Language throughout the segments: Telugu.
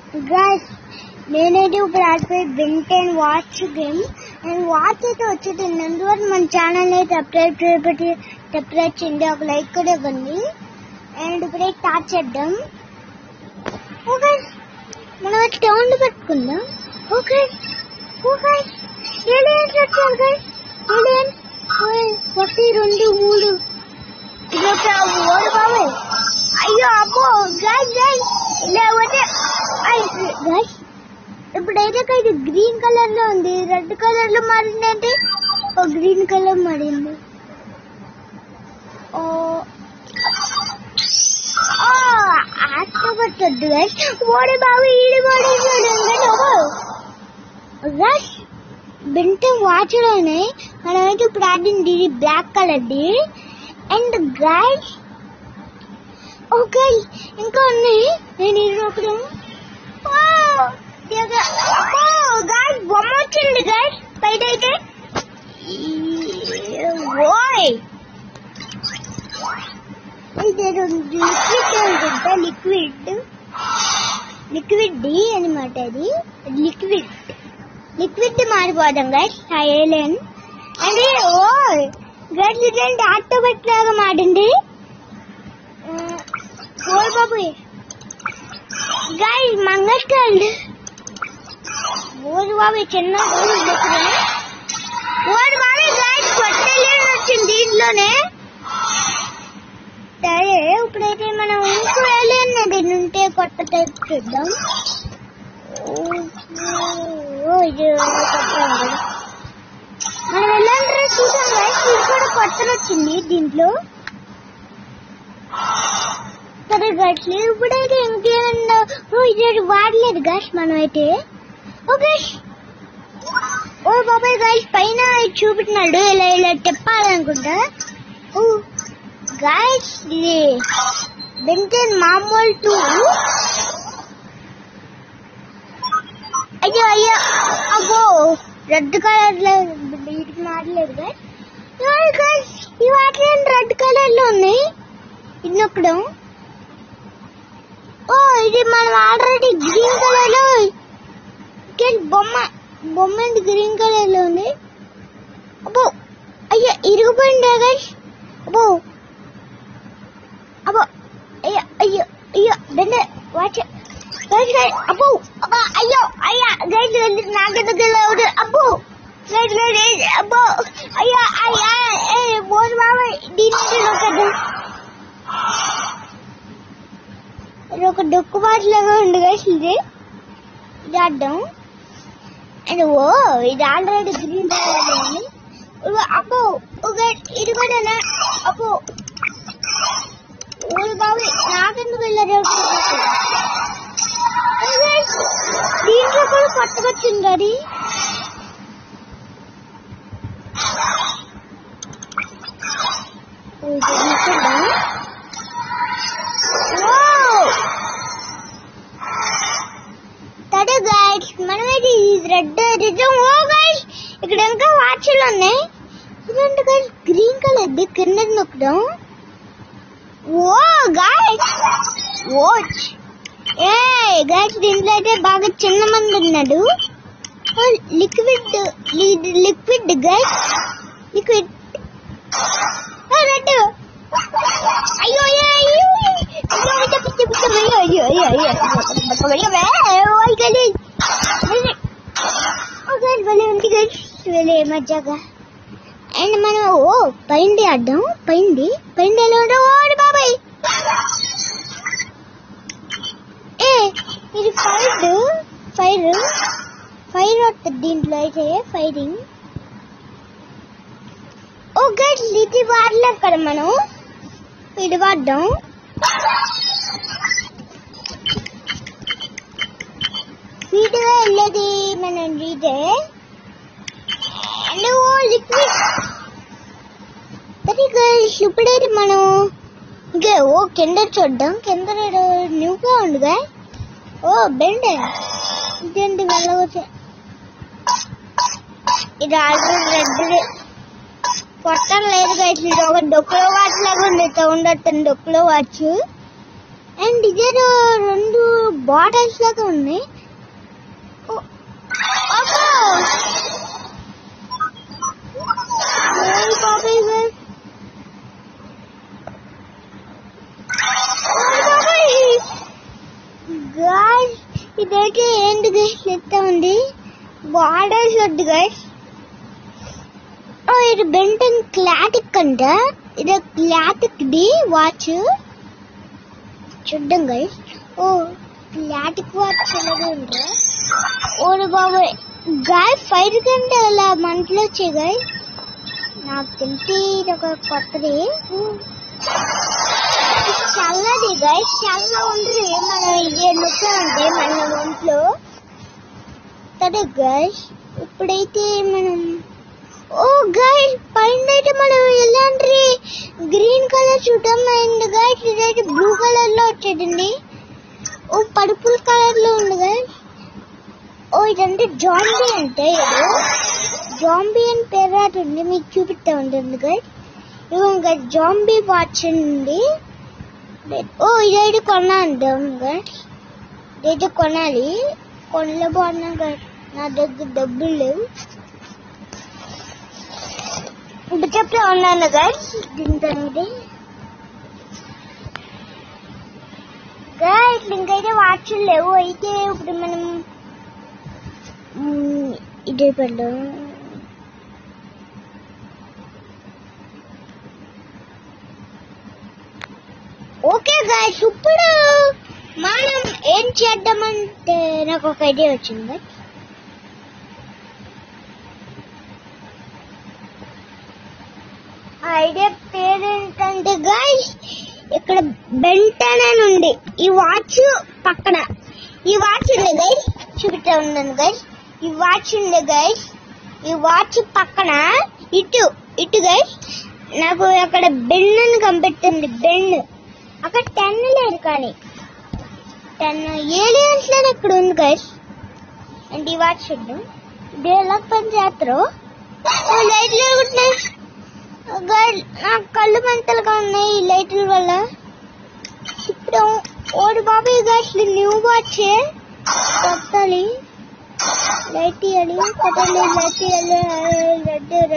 గైస్ నేనైతే ఇప్పుడు ఆడిపోయి Ben Ten watch game and watch అయితే వచ్చేది అందువల్ల మన ఛానల్ అయితే సబ్స్క్రైబ్ చేయబట్టి సబ్స్క్రైబ్ చేయండి ఒక లైక్ కూడా ఇవ్వండి అండ్ ఇప్పుడే స్టార్ట్ చేద్దాం ఓకే మనం స్టౌండ్ పెట్టుకుందాం ఓకే ఓకే ఏలియన్స్ వచ్చారు గైస్ ఏలియన్స్ ఒకటి రెండు మూడు ఇది ఒక ఓడి బాబాయ్ అయ్యో అబ్బో గైస్ గైస్ లేకపోతే గైస్ ఇప్పుడైతే ఇది గ్రీన్ కలర్ లో ఉంది రెడ్ కలర్ లో మారిందంటే ఓ గ్రీన్ కలర్ మారింది ఓ ఆటపట్టద్దు గైస్ ఓడి బాబు ఈడి బాడీ గైస్ బింట వాచ్లోనే మనమైతే ఇప్పుడు ఆడింది బ్లాక్ కలర్ది అండ్ గైస్ ఓకే ఇంకా ఉన్నాయి నేను ఇది ఒకటి గాయస్ బొమ్మ వచ్చింది గాయస్ బయట అయితే ఓయ్ ఇది లిక్విడ్ అనుకుంటా లిక్విడ్ లిక్విడ్ డి అనమాట అది లిక్విడ్ లిక్విడ్ మారిపోదాం గైస్ ఏలేన్ అంటే ఓ గైస్ ఇదేంటి ఆటోమేట్ లాగా మాడింది ఓ బాబు గైస్ మంగస్టాండ్ ఓడి బాబు చిన్న ఓడి బాబు గైస్ కొట్టలేని వచ్చింది దీంట్లోనే సరే ఇప్పుడైతే మనం ఇంకో ఏలియన్ దీన్ని ఉంటే కొత్త టైప్ చూద్దాం ఓ, ఇది కొత్తగా ఉంది. మనం వెళ్ళాలంటే చూసాం గైస్ ఇది కూడా కొత్తది వచ్చింది దీంట్లో సరే గైస్ ఇప్పుడైతే ఇంకేమన్నా ఓ ఇది వాడలేదు గైస్ మనం అయితే ఓ గైస్ ఓ బాబాయ్ గైస్ పైన ఇది చూపెట్టినాడు ఇలా ఇలా తిప్పాలనుకుంటా ఓ గైస్ ఇది బెంటెన్ మామూలు టూ అయ్యో అయ్యో అబ్బో రెడ్ కలర్ లో ఇది మారలేదు గైస్ గైస్ ఈ వాటర్ రెడ్ కలర్ లో ఉన్నాయి ఇది నొక్కడం ఓ ఇది మనం ఆల్రెడీ గ్రీన్ కలర్ లో ఇక్కడ బొమ్మ బొమ్మ ఏంటి గ్రీన్ కలర్ లో ఉంది అబ్బో అయ్యో ఇరుగుపోయిందా గైస్ అబ్బో అబ్బో అయ్యో అయ్యో అయ్యో బెండ వాచ్ గైస్ గైస్ అబ్బో అబ్బా అయ్యో అయ్యా గైస్ నాకు దగ్గర అబ్బో గైస్ గైస్ అబ్బో అయ్యో అయ్యా ఏ బోస్ బాబా దీని ఒకటి ఇది ఒక డొక్కు బాట్ లాగా ఉంది గైస్ ఇది ఇది ఆడడం అండ్ ఓ ఇది ఆల్రెడీ గ్రీన్ కలర్ ఉంది ఇగో అబ్బో ఒక ఇది కూడా నా- అబ్బో ఓ బాబు నాకెందుకు వెళ్ళారు దీంట్లో కూడా కొత్తకొచ్చింది అది ఓ, ఇది తీసుకుందాం. Wow! తడే గైడ్స్ మనమైతే ఈ రెడ్ నిజం ఓ గైస్ ఇక్కడ ఇంకా వాచ్లు ఉన్నాయి ఇదంటే గైస్ గ్రీన్ కలర్ ది కింద నొక్కడం ఓ గైస్ వాచ్ ఏ గైస్ దీంట్లో అయితే బాగా చిన్న మంది ఉన్నాడు liquid liquid guys liquid red అయ్యో అయ్యో అయ్యో అయ్యో అయ్యో పిచ్చి పిచ్చి అయ్యో అయ్యో అయ్యో అయ్యో అయ్యో అయ్యో ఓయ్ గలి ఓకే భలే ఉంది గైస్ భలే మజాగా అండ్ మనం ఓ పైంది ఆడ్డాం పైంది పైంది ఎలా ఉండవు ఓడి బాబాయ్ ఏ ఇది ఫైర్ ఫైర్ ఫైర్ వస్తుంది దీంట్లో అయితే ఫైరింగ్ ఓ గైస్ ఇది వాడలేదు కదా మనం ఇది వాడ్డాం స్పీడ్గా వెళ్ళేది మనం ఇదే అండ్ ఓ లిక్విడ్ సరే గైస్ ఇప్పుడైతే మనం ఇంకా ఓ కింద చూద్దాం కింద న్యూగా ఉండుగా ఓ బెండ్ ఇదేంటి వెళ్ళవచ్చు ఇది ఆల్రెడీ రెడ్ కొట్టం లేదు గైస్ ఇది ఒక డొక్కులో వాచ్ లాగా ఉంది సౌండ్ వస్తుంది డొక్కులో వాచ్ అండ్ ఇదే రెండు బాటిల్స్ లాగా ఉన్నాయి ఓ, అబ్బో! ఓయ్ బాబాయ్ guys. ఓయ్ బాబాయ్ గాయస్ ఇదైతే ఏంటి గైస్ ఎత్త ఉంది బార్డర్స్ వద్దు గైస్ ఓ ఇది బెంటన్ క్లాటిక్ అంట ఇది క్లాటిక్ ది వాచ్ చూద్దాం గైస్ ఓ క్లాటిక్ వాచ్ అలాగే ఉందా ఓరు బాబాయ్ గాయ ఫైర్ కంటే అలా మంటలు వచ్చాయి గాయ నాకు తెలిసి ఇది ఒక కొత్తది చల్లది గాయ చల్ల ఉంటుంది మనం ఇది నొక్కామంటే మన ఒంట్లో సరే గాయస్ ఇప్పుడైతే మనం ఓ గాయస్ పైన అయితే మనం ఎలాంటి గ్రీన్ కలర్ చూద్దాం అండ్ గాయస్ ఇదైతే బ్లూ కలర్ లో వచ్చేదండి ఓ పర్పుల్ కలర్ లో ఉంది గాయస్ ఓ ఇదంటే జాంబీ అంటే ఏదో జాంబీ అని పేరు రాటి ఉంది మీకు చూపిస్తా ఉంటుంది గాయస్ ఇవ్వండి జాంబీ వాచ్ ఉంది ఓ ఇదైతే కొన్నా అంటాం గాయస్ ఇదైతే కొనాలి కొనలే బాగున్నా గాయస్ నా దగ్గర డబ్బులు లేవు ఇప్పుడు చెప్తా ఉన్నాను గైస్ దీంతో ఇది గైస్ ఇంకైతే వాచ్లు లేవు అయితే ఇప్పుడు మనం మ్, ఇదే పెడదాం ఓకే గైస్ ఇప్పుడు మనం ఏం చేద్దామంటే నాకు ఒక ఐడియా వచ్చింది guys. ఆ ఐడియా పేరు ఏంటంటే గాయస్ ఇక్కడ బెంటన్ అని ఉంది ఈ వాచ్ పక్కన ఈ వాచ్ ఉంది గైస్ చూపిస్తా ఉన్నాను గైస్ ఈ వాచ్ ఉంది గైస్ ఈ వాచ్ పక్కన ఇటు ఇటు గైస్ నాకు అక్కడ బెన్ అని కనిపెట్టింది బెన్ అక్కడ టెన్ లేదు కానీ టెన్ ఏలియన్స్ లేదు ఇక్కడ ఉంది గైస్ అంటే ఈ వాచ్ చూద్దాం ఇది ఎలా పని చేస్తారో లైట్లు వెలుగుతున్నాయి గర్ల్ నాకు కళ్ళు మంటలుగా ఉన్నాయి ఈ లైట్ల వల్ల ఇప్పుడు ఓడి బాబాయ్ గట్ల న్యూ వాచ్ కొట్టాలి లైట్ ఇవ్వాలి కొట్టాలి లైట్ ఇవ్వాలి red red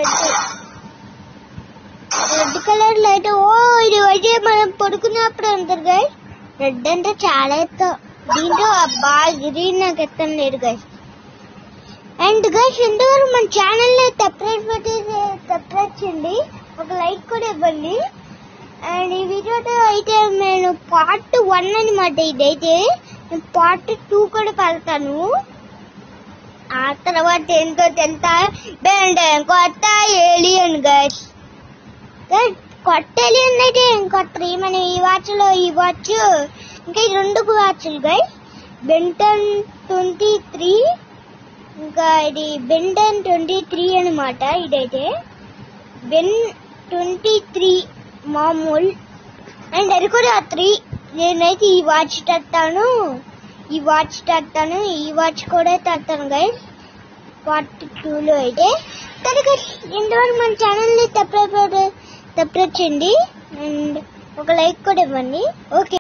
red colour light ఓ ఇది అయితే మనం పడుకున్నప్పుడు అంటారు గాయ రెడ్ అంటే చాలా ఎత్తాం దీంట్లో బాగా గ్రీన్ నాకు ఎత్తం లేదు గాయ అండ్ గైస్ ఇంతవరకు మన ఛానల్ ని సబ్స్క్రైబ్ సబ్స్క్రైబ్ చేయండి ఒక లైక్ కూడా ఇవ్వండి అండ్ ఈ వీడియోతో అయితే నేను పార్ట్ వన్ అనమాట ఇదైతే నేను పార్ట్ టూ కూడా పెడతాను ఆ తర్వాత ఏంటో తెలుసా బెండ్ కొత్త ఏలియన్ గైస్ కొత్త ఏలియన్ అయితే ఇంకొత్త మన ఈ వాచ్ లో ఈ వాచ్ ఇంకా ఈ రెండు వాచ్లు గైస్ బెంటన్ ట్వంటీ త్రీ ఇంకా ఇది బెండన్ ట్వంటీ త్రీ అనమాట ఇదైతే బెన్ ట్వంటీ త్రీ మామూలు అండ్ అది కూడా త్రీ నేనైతే ఈ వాచ్ తట్టాను ఈ వాచ్ తట్టాను ఈ వాచ్ కూడా తట్టాను గైస్ పార్ట్ టూలో అయితే కనుక ఇంతవరకు మన ఛానల్ని సబ్స్క్రైబ్ సబ్స్క్రైబ్ చేయండి అండ్ ఒక లైక్ కూడా ఇవ్వండి ఓకే